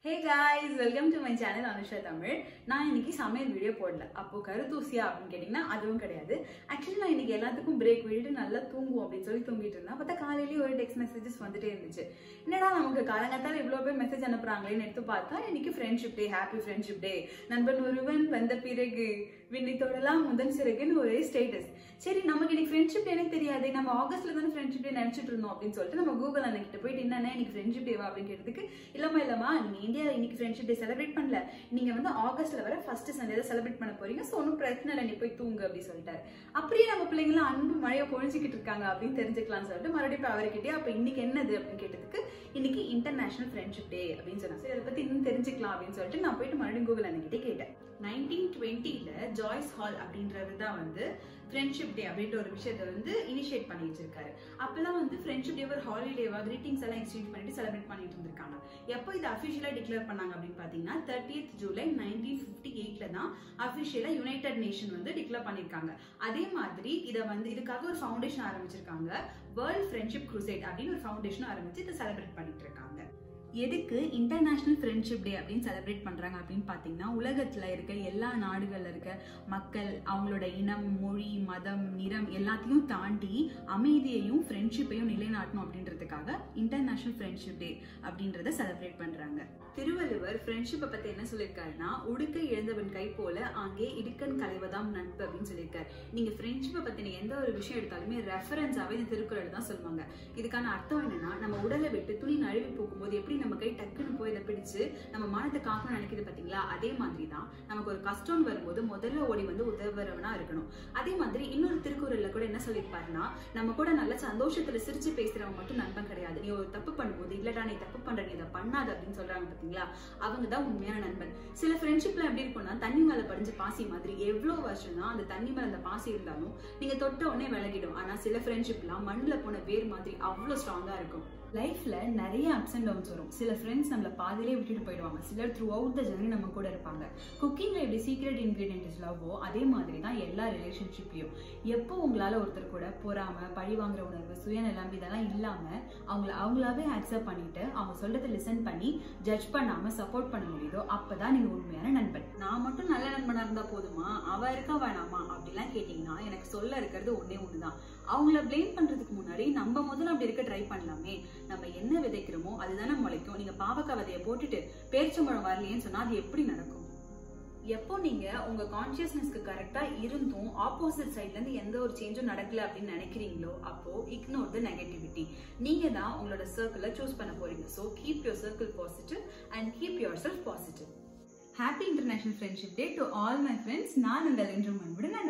hey guys welcome to my channel Anusha Tamil நான் இன்னைக்கு சமையல் வீடியோ போடல அப்போ கருத்தூசியா அப்படின்னு கேட்டிங்கன்னா அதுவும் கிடையாது ஆக்சுவலி நான் இன்னைக்கு எல்லாத்துக்கும் பிரேக் விட்டுட்டு நல்லா தூங்குவோம் அப்படின்னு சொல்லி தூங்கிட்டு இருந்தேன் பார்த்தா காலையிலேயே ஒரு டெக்ஸ்ட் மெசேஜஸ் வந்துட்டே இருந்துச்சு என்னடா நமக்கு காலங்காத்தால இவ்வளோ பேர் மெசேஜ் அனுப்புறாங்களேன்னு எடுத்து பார்த்தா இன்னைக்கு friendship day happy friendship day நண்பன் ஒருவன் வந்த பிறகு விண்ணை தொடலாம் முதன் சிறகுன்னு ஒரே ஸ்டேட்டஸ் சரி நமக்கு இன்னைக்கு ஃப்ரெண்ட்ஷிப் டேனே தெரியாது நம்ம ஆகஸ்ட்ல தானே ஃப்ரெண்ட்ஷிப் டே நினைச்சிட்டு இருந்தோம் அப்படின்னு சொல்லிட்டு நம்ம கூகுள் அண்ணன் போயிட்டு என்னென்ன இன்னைக்கு ஃப்ரெண்ட்ஷிப் டேவா அப்படின்னு கேட்டதுக்கு இல்லம்மா இல்லம்மா நீங்க இந்தியா இன்னைக்கு ஃப்ரெண்ட்ஷிப் டே செலிப்ரேட் பண்ணல நீங்க வந்து ஆகஸ்ட்ல வர ஃபர்ஸ்ட் சண்டே தான் செலிப்ரேட் பண்ண போறீங்க ஸோ ஒன்றும் பிரச்சனை இல்லை நீ போய் தூங்கு அப்படின்னு சொல்லிட்டாரு அப்படியே நம்ம பிள்ளைங்களாம் அன்பு மழையை பொழிஞ்சிக்கிட்டு இருக்காங்க அப்படின்னு தெரிஞ்சுக்கலாம்னு சொல்லிட்டு மறுபடியும் போய் அவர்கிட்டயே அப்ப இன்னைக்கு என்னது அப்படின்னு கேட்டதுக்கு இன்னைக்கு இன்டர்நேஷனல் ஃப்ரெண்ட்ஷிப் டே அப்படின்னு சொன்னாங்க சரி அதை பத்தி இன்னும் தெரிஞ்சுக்கலாம் அப்படின்னு சொல்லிட்டு நான் போயிட்டு மறுபடியும் கூகுள் அண்ணன்கிட்ட கேட்டேன் நைன்டீன் டுவெண்ட்டில ஜாய்ஸ் ஹால் அப்படின்றவர் தான் வந்து ஃப்ரெண்ட்ஷிப் டே அப்படின்ற ஒரு விஷயத்தை வந்து இனிஷியேட் பண்ணி வச்சிருக்காரு அப்பெல்லாம் வந்து ஃப்ரெண்ட்ஷிப் டே ஒரு ஹாலிடேவா கிரீட்டிங்ஸ் எல்லாம் எக்ஸ்சேஞ்ச் பண்ணிட்டு செலிப்ரேட் பண்ணிட்டு இருந்திருக்காங்க எப்போ இது அஃபிஷியலா டிக்ளேர் பண்ணாங்க அப்படின்னு பாத்தீங்கன்னா தேர்ட்டியத் ஜூலை நைன்டீன் ஃபிஃப்டி எயிட்ல தான் அஃபிஷியலா யுனைடெட் நேஷன் வந்து டிக்ளேர் பண்ணிருக்காங்க அதே மாதிரி இதை வந்து இதுக்காக ஒரு ஃபவுண்டேஷன் ஆரம்பிச்சிருக்காங்க வேர்ல்ட் ஃப்ரெண்ட்ஷிப் குரூசைட் அப்படின்னு ஒரு ஃபவுண்டேஷன் ஆரம்பிச்சு இதை செலிப்ரேட் பண்ணிட்டு இருக்காங்க எதுக்கு இன்டர்நேஷ்னல் ஃப்ரெண்ட்ஷிப் டே அப்படின்னு செலிப்ரேட் பண்ணுறாங்க அப்படின்னு பார்த்தீங்கன்னா உலகத்தில் இருக்க எல்லா நாடுகளில் இருக்க மக்கள் அவங்களோட இனம் மொழி மதம் நிறம் எல்லாத்தையும் தாண்டி அமைதியையும் ஃப்ரெண்ட்ஷிப்பையும் நிலைநாட்டணும் அப்படின்றதுக்காக இன்டர்நேஷ்னல் ஃப்ரெண்ட்ஷிப் டே அப்படின்றத செலிப்ரேட் பண்ணுறாங்க திருவள்ளுவர் ஃப்ரெண்ட்ஷிப்பை பற்றி என்ன சொல்லியிருக்காருன்னா உடுக்கை இழந்தவன் கை போல அங்கே இடுக்கன் கலைவதாம் நட்பு அப்படின்னு சொல்லியிருக்காரு நீங்கள் ஃப்ரெண்ட்ஷிப்பை பற்றின எந்த ஒரு விஷயம் எடுத்தாலுமே ரெஃபரன்ஸாகவே இந்த திருக்குறள் தான் சொல்லுவாங்க இதுக்கான அர்த்தம் என்னன்னா நம்ம உடலை விட்டு துணி நழுவி போகும்போது எப்படி நம்ம கை டக்குன்னு போய் இதை பிடிச்சு நம்ம மானத்தை காக்கணும்னு நினைக்கிறது பாத்தீங்களா அதே மாதிரி தான் நமக்கு ஒரு கஷ்டம் வரும்போது முதல்ல ஓடி வந்து உதவுறவனா இருக்கணும் அதே மாதிரி இன்னொரு திருக்குறள்ல கூட என்ன சொல்லியிருப்பாருன்னா நம்ம கூட நல்ல சந்தோஷத்துல சிரிச்சு பேசுறவங்க மட்டும் நண்பன் கிடையாது நீ ஒரு தப்பு பண்ணும்போது இல்லடா நீ தப்பு பண்ற நீ இதை பண்ணாத அப்படின்னு சொல்றாங்க பாத்தீங்களா அவங்க தான் உண்மையான நண்பன் சில ஃப்ரெண்ட்ஷிப்ல எப்படி இருக்கும்னா தண்ணி மேல படிஞ்ச பாசி மாதிரி எவ்வளவு வருஷம் தான் அந்த தண்ணி மேல அந்த பாசி இருந்தாலும் நீங்க தொட்ட உடனே விலகிடும் ஆனா சில ஃப்ரெண்ட்ஷிப்லாம் மண்ணுல போன வேர் மாதிரி அவ்வளவு ஸ்ட்ராங்கா இருக்கும் லைஃப்ல நிறைய அப்ஸ் அண்ட் டவுன்ஸ் வரும் சில ஃப்ரெண்ட்ஸ் நம்மள பாதிலே விட்டுட்டு போயிடுவாங்க சிலர் த்ரூ அவுட் த ஜர்னி நம்ம கூட இருப்பாங்க குக்கிங்ல எப்படி சீக்ரெட் இன்கிரீடியன்ட் இஸ் லவ்வோ அதே மாதிரி தான் எல்லா ரிலேஷன்ஷிப்லயும் எப்போ உங்களால ஒருத்தர் கூட பொறாம பழி வாங்குற உணர்வு சுயநலம் இதெல்லாம் இல்லாம அவங்கள அவங்களாவே அக்செப்ட் பண்ணிட்டு அவங்க சொல்றதை லிசன் பண்ணி ஜட்ஜ் பண்ணாம சப்போர்ட் பண்ண முடியுதோ அப்பதான் நீங்க உண்மையான நண்பன் நான் மட்டும் நல்ல நண்பனா இருந்தா போதுமா அவ இருக்கா வேணாமா அப்படிலாம் கேட்டீங்கன்னா எனக்கு சொல்ல இருக்கிறது ஒன்னே ஒண்ணுதான் அவங்கள பிளேம் பண்றதுக்கு முன்னாடி நம்ம முதல்ல அப்படி இருக்க ட்ரை பண்ணலாமே நம்ம என்ன விதைக்கிறோமோ அதுதானே முளைக்கும் நீங்க பாவக்காய் விதைய போட்டுட்டு பேரிச்சம்பழம் வரலையேன்னு சொன்னா அது எப்படி நடக்கும் எப்போ நீங்க உங்க கான்சியஸ்னஸ்க்கு கரெக்டா இருந்தும் ஆப்போசிட் சைட்ல இருந்து எந்த ஒரு சேஞ்சும் நடக்கல அப்படின்னு நினைக்கிறீங்களோ அப்போ இக்னோர் த நெகட்டிவிட்டி நீங்க தான் உங்களோட சர்க்கிளை சூஸ் பண்ண போறீங்க so keep your circle positive and keep yourself positive happy international friendship day to all my friends நான் உங்கள் என்று மண்புடன்